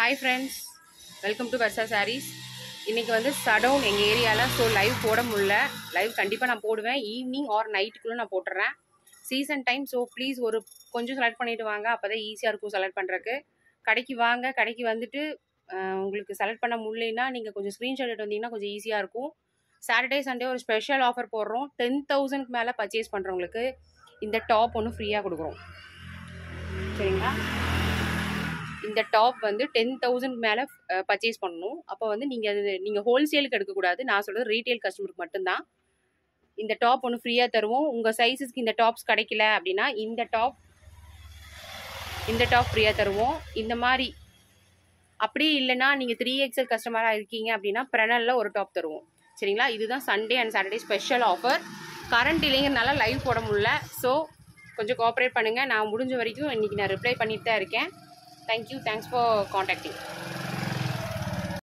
hi friends welcome to Varsha sarees இன்றைக்கி வந்து shutdown எங்கள் ஏரியாவில் ஸோ லைவ் போட முடியல லைவ் கண்டிப்பாக நான் போடுவேன் ஈவினிங் ஆர் நைட்டுக்குள்ளே நான் போட்டுறேன் சீசன் டைம் ஸோ ப்ளீஸ் ஒரு கொஞ்சம் செலக்ட் பண்ணிட்டு வாங்க அப்போ தான் ஈஸியாக இருக்கும் செலக்ட் பண்ணுறக்கு கடைக்கு வாங்க கடைக்கு வந்துட்டு அஹ், உங்களுக்கு செலக்ட் பண்ண முடியலன்னா நீங்கள் கொஞ்சம் ஸ்க்ரீன்ஷாட் எடுத்து வந்தீங்கன்னா கொஞ்சம் ஈஸியாக இருக்கும் சாட்டர்டே சண்டே ஒரு ஸ்பெஷல் ஆஃபர் போடுறோம் டென் தௌசண்ட்க்கு மேலே பர்ச்சேஸ் பண்ணுறவங்களுக்கு இந்த டாப் ஒன்று ஃப்ரீயாக கொடுக்குறோம் சரிங்களா இந்த டாப் வந்து டென் தௌசண்ட் மேலே பர்ச்சேஸ் பண்ணணும் அப்போ வந்து நீங்கள் அது நீங்கள் ஹோல்சேலுக்கு எடுக்கக்கூடாது நான் சொல்கிறது ரீட்டைல் கஸ்டமருக்கு மட்டும்தான் இந்த டாப் ஒன்று ஃப்ரீயாக தருவோம் உங்கள் சைஸஸ்க்கு இந்த டாப்ஸ் கிடைக்கல அப்படின்னா இந்த டாப் இந்த டாப் ஃப்ரீயாக தருவோம் இந்த மாதிரி அப்படியே இல்லைன்னா நீங்கள் த்ரீ எக்ஸல் கஸ்டமராக இருக்கீங்க அப்படின்னா ப்ரெனலில் ஒரு டாப் தருவோம் சரிங்களா இதுதான் Sunday and Saturday special offer current இல்லைங்கிறனால லைவ் போட முடியல ஸோ கொஞ்சம் கோஆப்ரேட் பண்ணுங்கள் நான் முடிஞ்ச வரைக்கும் இன்றைக்கி நான் ரிப்ளை பண்ணிட்டு தான் இருக்கேன் தேங்க்யூ தேங்க்ஸ் ஃபார் காண்டாக்டிங்